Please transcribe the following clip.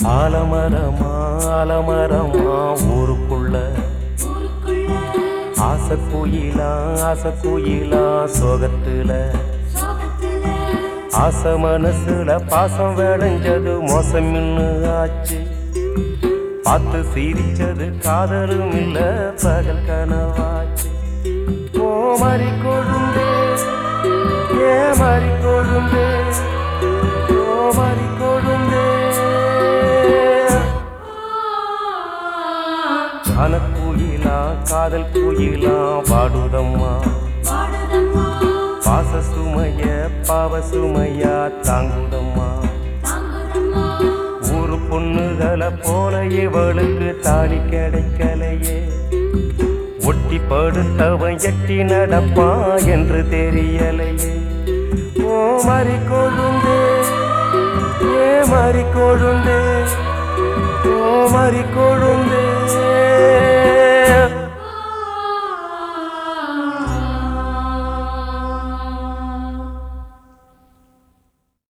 ஆலமரமா ஆலமரமா ஊருக்குள்ள ஆசை குயிலா ஆசை குயிலா சோகத்துல ஆசை மனசுல பாசம் விளைஞ்சது மோசம் இன்னு ஆச்சு பார்த்து சிரிச்சது காதலும் இல்ல பகல் கனவாச்சு ஓ மறி கொழுந்தே ஏ மறி கொழுந்தே ஓ மறி கொழுந்தே கனக்குயிலா காதல் குயிலா பாடுதம்மா பாச சுமைய பாவ சுமையா தாங்குதம்மா ஊரு பொண்ணுகளை போல இவளுக்கு தாலி கிடைக்கலையே ஒட்டி படுத்தவன் எட்டி நடப்பா என்று தெரியலையே ஓ மறி கொழுந்தே ஏ மறி கொழுந்தே ஓ மறி கொழு